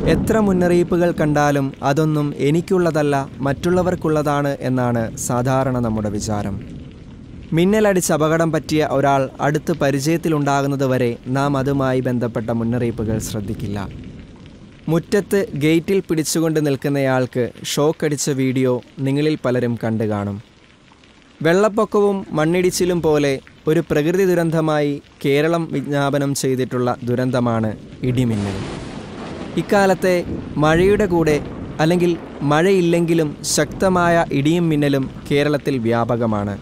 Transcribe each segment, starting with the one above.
എത്ര മുന്നറിയിപ്പുകൾ കണ്ടാലും അതൊന്നും എനിക്കുള്ളതല്ല മറ്റുള്ളവർക്കുള്ളതാണ് എന്നാണ് സാധാരണ നമ്മുടെ വിചാരം മിന്നലടിച്ച് അപകടം പറ്റിയ ഒരാൾ അടുത്ത് പരിചയത്തിലുണ്ടാകുന്നതുവരെ നാം അതുമായി ബന്ധപ്പെട്ട മുന്നറിയിപ്പുകൾ ശ്രദ്ധിക്കില്ല മുറ്റത്ത് ഗേറ്റിൽ പിടിച്ചുകൊണ്ട് നിൽക്കുന്നയാൾക്ക് ഷോക്കടിച്ച വീഡിയോ നിങ്ങളിൽ പലരും കണ്ടു കാണും വെള്ളപ്പൊക്കവും മണ്ണിടിച്ചിലും പോലെ ഒരു പ്രകൃതി ദുരന്തമായി കേരളം വിജ്ഞാപനം ചെയ്തിട്ടുള്ള ദുരന്തമാണ് ഇടിമിന്നൽ ഇക്കാലത്തെ മഴയുടെ കൂടെ അല്ലെങ്കിൽ മഴയില്ലെങ്കിലും ശക്തമായ ഇടിയും മിന്നലും കേരളത്തിൽ വ്യാപകമാണ്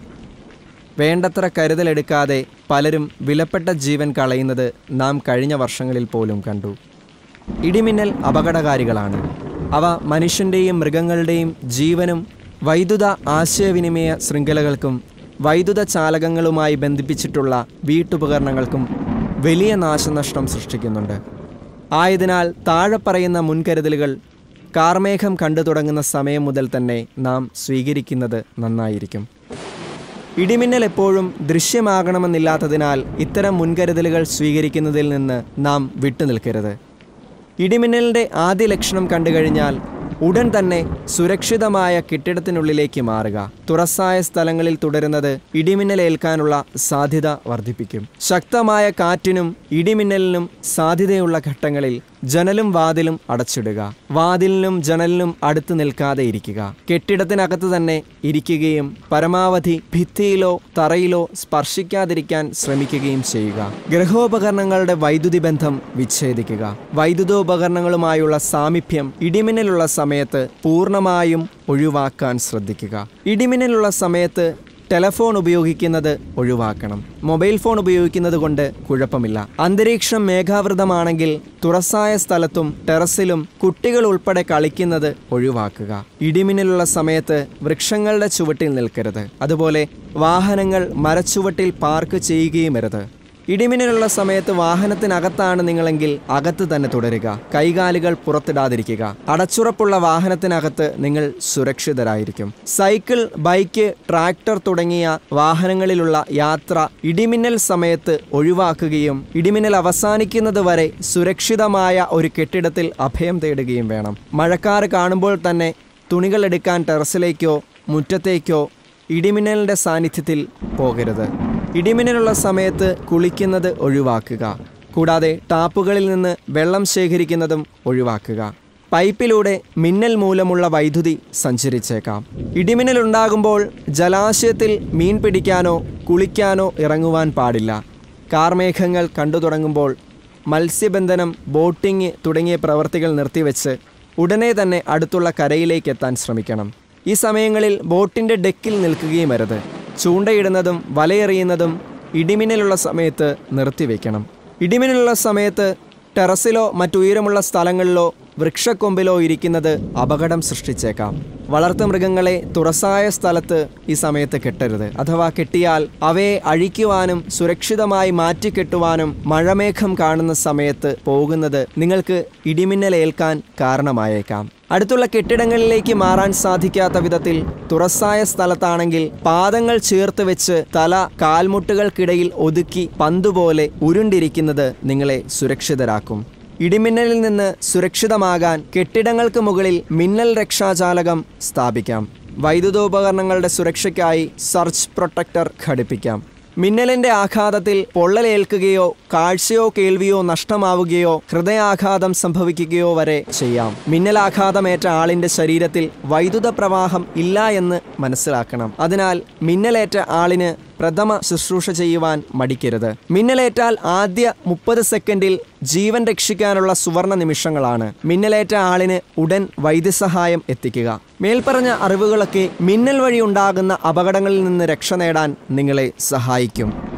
വേണ്ടത്ര കരുതലെടുക്കാതെ പലരും വിലപ്പെട്ട ജീവൻ കളയുന്നത് നാം കഴിഞ്ഞ വർഷങ്ങളിൽ പോലും കണ്ടു ഇടിമിന്നൽ അപകടകാരികളാണ് അവ മനുഷ്യൻ്റെയും മൃഗങ്ങളുടെയും ജീവനും വൈദ്യുത ആശയവിനിമയ ശൃംഖലകൾക്കും വൈദ്യുത ചാലകങ്ങളുമായി ബന്ധിപ്പിച്ചിട്ടുള്ള വീട്ടുപകരണങ്ങൾക്കും വലിയ നാശനഷ്ടം സൃഷ്ടിക്കുന്നുണ്ട് ആയതിനാൽ താഴെ പറയുന്ന മുൻകരുതലുകൾ കാർമേഘം കണ്ടു തുടങ്ങുന്ന സമയം മുതൽ തന്നെ നാം സ്വീകരിക്കുന്നത് നന്നായിരിക്കും ഇടിമിന്നൽ എപ്പോഴും ദൃശ്യമാകണമെന്നില്ലാത്തതിനാൽ ഇത്തരം മുൻകരുതലുകൾ സ്വീകരിക്കുന്നതിൽ നിന്ന് നാം വിട്ടുനിൽക്കരുത് ഇടിമിന്നലിൻ്റെ ആദ്യ ലക്ഷണം കണ്ടുകഴിഞ്ഞാൽ ഉടൻ തന്നെ സുരക്ഷിതമായ കെട്ടിടത്തിനുള്ളിലേക്ക് മാറുക തുറസായ സ്ഥലങ്ങളിൽ തുടരുന്നത് ഇടിമിന്നലേൽക്കാനുള്ള സാധ്യത വർദ്ധിപ്പിക്കും ശക്തമായ കാറ്റിനും ഇടിമിന്നലിനും സാധ്യതയുള്ള ഘട്ടങ്ങളിൽ ജനലും വാതിലും അടച്ചിടുക വാതിലിനും ജനലിനും അടുത്ത് നിൽക്കാതെ ഇരിക്കുക കെട്ടിടത്തിനകത്ത് തന്നെ ഇരിക്കുകയും പരമാവധി ഭിത്തിയിലോ തറയിലോ സ്പർശിക്കാതിരിക്കാൻ ശ്രമിക്കുകയും ചെയ്യുക ഗൃഹോപകരണങ്ങളുടെ വൈദ്യുതി ബന്ധം വിച്ഛേദിക്കുക വൈദ്യുതോപകരണങ്ങളുമായുള്ള സാമീപ്യം ഇടിമിന്നലുള്ള സമയത്ത് പൂർണ്ണമായും ഒഴിവാക്കാൻ ശ്രദ്ധിക്കുക ഇടിമിന്നലുള്ള സമയത്ത് ടെലഫോൺ ഉപയോഗിക്കുന്നത് ഒഴിവാക്കണം മൊബൈൽ ഫോൺ ഉപയോഗിക്കുന്നത് കൊണ്ട് കുഴപ്പമില്ല അന്തരീക്ഷം മേഘാവൃതമാണെങ്കിൽ തുറസായ സ്ഥലത്തും ടെറസിലും കുട്ടികൾ ഉൾപ്പെടെ കളിക്കുന്നത് ഒഴിവാക്കുക ഇടിമിന്നലുള്ള സമയത്ത് വൃക്ഷങ്ങളുടെ ചുവട്ടിൽ നിൽക്കരുത് അതുപോലെ വാഹനങ്ങൾ മരച്ചുവട്ടിൽ പാർക്ക് ചെയ്യുകയുമരുത് ഇടിമിന്നലുള്ള സമയത്ത് വാഹനത്തിനകത്താണ് നിങ്ങളെങ്കിൽ അകത്ത് തന്നെ തുടരുക കൈകാലുകൾ പുറത്തിടാതിരിക്കുക അടച്ചുറപ്പുള്ള വാഹനത്തിനകത്ത് നിങ്ങൾ സുരക്ഷിതരായിരിക്കും സൈക്കിൾ ബൈക്ക് ട്രാക്ടർ തുടങ്ങിയ വാഹനങ്ങളിലുള്ള യാത്ര ഇടിമിന്നൽ സമയത്ത് ഒഴിവാക്കുകയും ഇടിമിന്നൽ അവസാനിക്കുന്നത് വരെ സുരക്ഷിതമായ ഒരു കെട്ടിടത്തിൽ അഭയം തേടുകയും വേണം മഴക്കാറ് കാണുമ്പോൾ തന്നെ തുണികൾ എടുക്കാൻ ടെറസിലേക്കോ മുറ്റത്തേക്കോ ഇടിമിന്നലിൻ്റെ സാന്നിധ്യത്തിൽ പോകരുത് ഇടിമിന്നലുള്ള സമയത്ത് കുളിക്കുന്നത് ഒഴിവാക്കുക കൂടാതെ ടാപ്പുകളിൽ നിന്ന് വെള്ളം ശേഖരിക്കുന്നതും ഒഴിവാക്കുക പൈപ്പിലൂടെ മിന്നൽ മൂലമുള്ള വൈദ്യുതി സഞ്ചരിച്ചേക്കാം ഇടിമിന്നൽ ഉണ്ടാകുമ്പോൾ ജലാശയത്തിൽ മീൻ പിടിക്കാനോ കുളിക്കാനോ ഇറങ്ങുവാൻ പാടില്ല കാർമേഘങ്ങൾ കണ്ടു തുടങ്ങുമ്പോൾ മത്സ്യബന്ധനം ബോട്ടിംഗ് തുടങ്ങിയ പ്രവർത്തികൾ നിർത്തിവെച്ച് ഉടനെ തന്നെ അടുത്തുള്ള കരയിലേക്ക് എത്താൻ ശ്രമിക്കണം ഈ സമയങ്ങളിൽ ബോട്ടിൻ്റെ ഡെക്കിൽ നിൽക്കുകയും അരുത് ചൂണ്ടയിടുന്നതും വലയെറിയുന്നതും ഇടിമിന്നലുള്ള സമയത്ത് നിർത്തിവെക്കണം ഇടിമിന്നലുള്ള സമയത്ത് ടെറസിലോ മറ്റുയരമുള്ള സ്ഥലങ്ങളിലോ വൃക്ഷക്കൊമ്പിലോ ഇരിക്കുന്നത് അപകടം സൃഷ്ടിച്ചേക്കാം വളർത്തുമൃഗങ്ങളെ തുറസായ സ്ഥലത്ത് ഈ സമയത്ത് കെട്ടരുത് അഥവാ കെട്ടിയാൽ അവയെ അഴിക്കുവാനും സുരക്ഷിതമായി മാറ്റിക്കെട്ടുവാനും മഴമേഘം കാണുന്ന സമയത്ത് പോകുന്നത് നിങ്ങൾക്ക് ഇടിമിന്നലേൽക്കാൻ കാരണമായേക്കാം അടുത്തുള്ള കെട്ടിടങ്ങളിലേക്ക് മാറാൻ സാധിക്കാത്ത വിധത്തിൽ തുറസായ സ്ഥലത്താണെങ്കിൽ പാദങ്ങൾ ചേർത്ത് വെച്ച് തല കാൽമുട്ടുകൾക്കിടയിൽ ഒതുക്കി പന്തുപോലെ ഉരുണ്ടിരിക്കുന്നത് നിങ്ങളെ സുരക്ഷിതരാക്കും ഇടിമിന്നലിൽ നിന്ന് സുരക്ഷിതമാകാൻ കെട്ടിടങ്ങൾക്ക് മുകളിൽ മിന്നൽ രക്ഷാജാലകം സ്ഥാപിക്കാം വൈദ്യുതോപകരണങ്ങളുടെ സുരക്ഷയ്ക്കായി സർച്ച് പ്രൊട്ടക്ടർ ഘടിപ്പിക്കാം മിന്നലിന്റെ ആഘാതത്തിൽ പൊള്ളലേൽക്കുകയോ കാഴ്ചയോ കേൾവിയോ നഷ്ടമാവുകയോ ഹൃദയാഘാതം സംഭവിക്കുകയോ വരെ ചെയ്യാം മിന്നലാഘാതമേറ്റ ആളിന്റെ ശരീരത്തിൽ വൈദ്യുത പ്രവാഹം ഇല്ല എന്ന് മനസ്സിലാക്കണം അതിനാൽ മിന്നലേറ്റ ആളിന് പ്രഥമ ശുശ്രൂഷ ചെയ്യുവാൻ മടിക്കരുത് മിന്നലേറ്റാൽ ആദ്യ മുപ്പത് സെക്കൻഡിൽ ജീവൻ രക്ഷിക്കാനുള്ള സുവർണ നിമിഷങ്ങളാണ് മിന്നലേറ്റ ആളിന് ഉടൻ വൈദ്യസഹായം എത്തിക്കുക മേൽപ്പറഞ്ഞ അറിവുകളൊക്കെ മിന്നൽ വഴി ഉണ്ടാകുന്ന അപകടങ്ങളിൽ നിന്ന് രക്ഷ നേടാൻ നിങ്ങളെ സഹായിക്കും